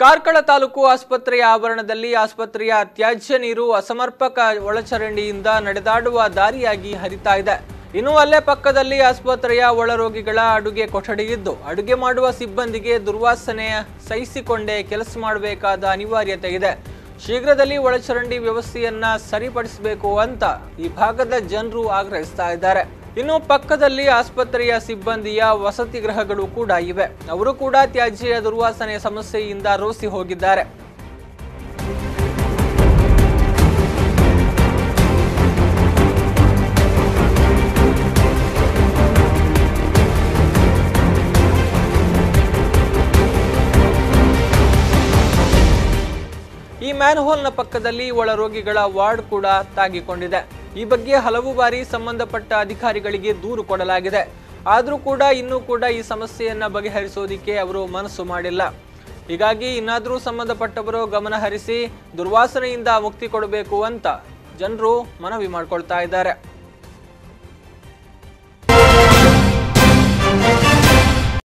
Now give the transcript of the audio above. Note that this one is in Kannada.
ಕಾರ್ಕಳ ತಾಲೂಕು ಆಸ್ಪತ್ರೆಯ ಆವರಣದಲ್ಲಿ ಆಸ್ಪತ್ರೆಯ ತ್ಯಾಜ್ಯ ನೀರು ಅಸಮರ್ಪಕ ಒಳಚರಂಡಿಯಿಂದ ನಡೆದಾಡುವ ದಾರಿಯಾಗಿ ಹರಿತಾ ಇದೆ ಇನ್ನು ಅಲ್ಲೇ ಪಕ್ಕದಲ್ಲಿ ಆಸ್ಪತ್ರೆಯ ಒಳರೋಗಿಗಳ ಅಡುಗೆ ಕೊಠಡಿ ಇದ್ದು ಅಡುಗೆ ಮಾಡುವ ಸಿಬ್ಬಂದಿಗೆ ದುರ್ವಾಸನೆ ಸಹಿಸಿಕೊಂಡೇ ಕೆಲಸ ಮಾಡಬೇಕಾದ ಅನಿವಾರ್ಯತೆ ಇದೆ ಶೀಘ್ರದಲ್ಲಿ ಒಳಚರಂಡಿ ವ್ಯವಸ್ಥೆಯನ್ನ ಸರಿಪಡಿಸಬೇಕು ಅಂತ ಈ ಭಾಗದ ಜನರು ಆಗ್ರಹಿಸ್ತಾ ಇದ್ದಾರೆ ಇನ್ನು ಪಕ್ಕದಲ್ಲಿ ಆಸ್ಪತ್ರೆಯ ಸಿಬ್ಬಂದಿಯ ವಸತಿ ಗೃಹಗಳು ಕೂಡ ಇವೆ ಅವರು ಕೂಡ ತ್ಯಾಜ್ಯ ದುರ್ವಾಸನೆ ಸಮಸ್ಯೆಯಿಂದ ರೋಸಿ ಹೋಗಿದ್ದಾರೆ ಈ ಮ್ಯಾನ್ಹೋಲ್ನ ಪಕ್ಕದಲ್ಲಿ ಒಳರೋಗಿಗಳ ವಾರ್ಡ್ ಕೂಡ ತಾಗಿಕೊಂಡಿದೆ ಈ ಬಗ್ಗೆ ಹಲವು ಬಾರಿ ಸಂಬಂಧಪಟ್ಟ ಅಧಿಕಾರಿಗಳಿಗೆ ದೂರು ಕೊಡಲಾಗಿದೆ ಆದರೂ ಕೂಡ ಇನ್ನೂ ಕೂಡ ಈ ಸಮಸ್ಯೆಯನ್ನ ಬಗೆಹರಿಸೋದಿಕ್ಕೆ ಅವರು ಮನಸ್ಸು ಮಾಡಿಲ್ಲ ಹೀಗಾಗಿ ಇನ್ನಾದರೂ ಸಂಬಂಧಪಟ್ಟವರು ಗಮನ ಹರಿಸಿ ದುರ್ವಾಸನೆಯಿಂದ ಮುಕ್ತಿ ಕೊಡಬೇಕು ಅಂತ ಜನರು ಮನವಿ ಮಾಡ್ಕೊಳ್ತಾ ಇದ್ದಾರೆ